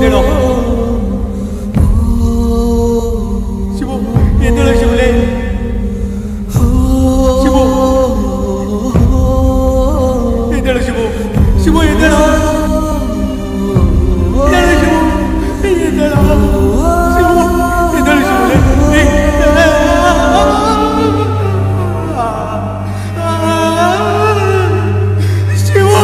ಎದ್ದೇಳೋ ಶಿವು ಎದ್ದೇಳೋ ಶಿವಲೇ ಶಿವು ಎದ್ದೇಳು ಶಿವು ಶಿವು ಎದ್ದೇಳು ಎದ್ದೇಳು ಶಿವು ಎದ್ದೇಳು ಶಿವು ಎದ್ದೇಳು ಶಿವಲೇ ಶಿವು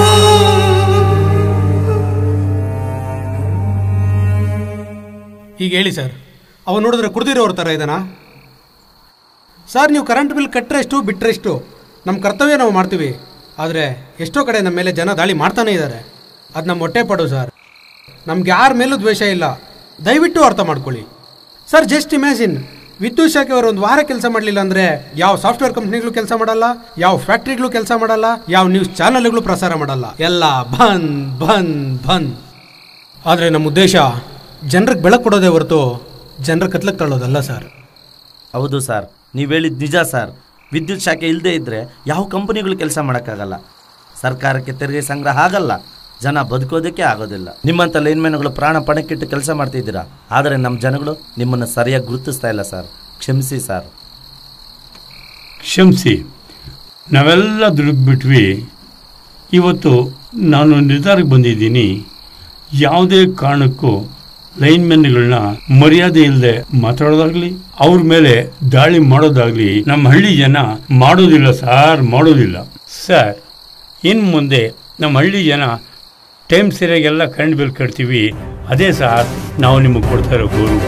ಈಗ ಹೇಳಿ ಸರ್ ಅವ ನೋಡಿದ್ರೆ ಕುಡ್ದಿರೋರ ಥರ ಇದ್ದಾನಾ ಸರ್ ನೀವು ಕರೆಂಟ್ ಬಿಲ್ ಕಟ್ಟರೆ ಎಷ್ಟು ಬಿಟ್ಟರೆ ಎಷ್ಟು ನಮ್ಮ ಕರ್ತವ್ಯ ನಾವು ಮಾಡ್ತೀವಿ ಆದರೆ ಎಷ್ಟೋ ಕಡೆ ನಮ್ಮ ಮೇಲೆ ಜನ ದಾಳಿ ಮಾಡ್ತಾನೇ ಇದ್ದಾರೆ ಅದು ನಮ್ಮ ಹೊಟ್ಟೆ ಪಡು ಸರ್ ನಮ್ಗೆ ಯಾರ ಮೇಲೂ ದ್ವೇಷ ಇಲ್ಲ ದಯವಿಟ್ಟು ಅರ್ಥ ಮಾಡ್ಕೊಳ್ಳಿ ಸರ್ ಜಸ್ಟ್ ಇಮ್ಯಾಜಿನ್ ವಿದ್ಯುತ್ ಶಾಖೆ ಅವರು ಒಂದು ವಾರ ಕೆಲಸ ಮಾಡಲಿಲ್ಲ ಅಂದರೆ ಯಾವ ಸಾಫ್ಟ್ವೇರ್ ಕಂಪ್ನಿಗಳು ಕೆಲಸ ಮಾಡಲ್ಲ ಯಾವ ಫ್ಯಾಕ್ಟ್ರಿಗಳು ಕೆಲಸ ಮಾಡಲ್ಲ ಯಾವ ನ್ಯೂಸ್ ಚಾನಲ್ಗಳು ಪ್ರಸಾರ ಮಾಡಲ್ಲ ಎಲ್ಲ ಬಂದ್ ಬಂದ್ ಬಂದ್ ಆದರೆ ನಮ್ಮ ಉದ್ದೇಶ ಜನರಿಗೆ ಬೆಳಕು ಕೊಡೋದೇ ಹೊರತು ಜನರ ಕತ್ಲಕ್ಕೆ ತಳ್ಳೋದಲ್ಲ ಸರ್ ಹೌದು ಸರ್ ನೀವು ಹೇಳಿದ ನಿಜ ಸರ್ ವಿದ್ಯುತ್ ಶಾಖೆ ಇಲ್ಲದೆ ಇದ್ದರೆ ಯಾವ ಕಂಪನಿಗಳು ಕೆಲಸ ಮಾಡೋಕ್ಕಾಗಲ್ಲ ಸರ್ಕಾರಕ್ಕೆ ತೆರಿಗೆ ಸಂಗ್ರಹ ಆಗಲ್ಲ ಜನ ಬದುಕೋದಕ್ಕೆ ಆಗೋದಿಲ್ಲ ನಿಮ್ಮಂಥ ಲೈನ್ಮ್ಯಾನ್ಗಳು ಪ್ರಾಣ ಪಣಕ್ಕಿಟ್ಟು ಕೆಲಸ ಮಾಡ್ತಿದ್ದೀರಾ ಆದರೆ ನಮ್ಮ ಜನಗಳು ನಿಮ್ಮನ್ನು ಸರಿಯಾಗಿ ಗುರುತಿಸ್ತಾ ಇಲ್ಲ ಸರ್ ಕ್ಷಮಿಸಿ ಸರ್ ಕ್ಷಮಿಸಿ ನಾವೆಲ್ಲ ದುಡುಕ್ಬಿಟ್ವಿ ಇವತ್ತು ನಾನು ನಿರ್ಧಾರಕ್ಕೆ ಬಂದಿದ್ದೀನಿ ಯಾವುದೇ ಕಾರಣಕ್ಕೂ ಲೈನ್ಮೆನ್ಗಳನ್ನ ಮರ್ಯಾದೆ ಇಲ್ಲದೆ ಮಾತಾಡೋದಾಗ್ಲಿ ಅವ್ರ ಮೇಲೆ ದಾಳಿ ಮಾಡೋದಾಗ್ಲಿ ನಮ್ಮ ಹಳ್ಳಿ ಜನ ಮಾಡೋದಿಲ್ಲ ಸಾರ್ ಮಾಡೋದಿಲ್ಲ ಸರ್ ಇನ್ನು ಮುಂದೆ ನಮ್ಮ ಹಳ್ಳಿ ಜನ ಟೈಮ್ ಸರಿಯಾಗೆಲ್ಲ ಕರೆಂಟ್ ಬಿಲ್ ಕಟ್ತೀವಿ ಅದೇ ಸಾರ್ ನಾವು ನಿಮಗೆ ಕೊಡ್ತಾ ಇರೋ ಗೌರವ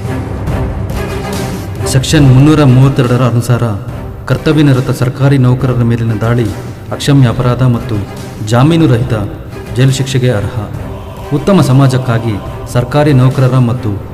ಸೆಕ್ಷನ್ ಮುನ್ನೂರ ಮೂವತ್ತೆರಡರ ಅನುಸಾರ ಕರ್ತವ್ಯನಿರತ ಸರ್ಕಾರಿ ನೌಕರರ ಮೇಲಿನ ದಾಳಿ ಅಕ್ಷಮ್ಯ ಅಪರಾಧ ಮತ್ತು ಜಾಮೀನು ರಹಿತ ಜೈಲು ಶಿಕ್ಷೆಗೆ ಅರ್ಹ ಉತ್ತಮ ಸಮಾಜಕ್ಕಾಗಿ ಸರ್ಕಾರಿ ನೌಕರರ ಮತ್ತು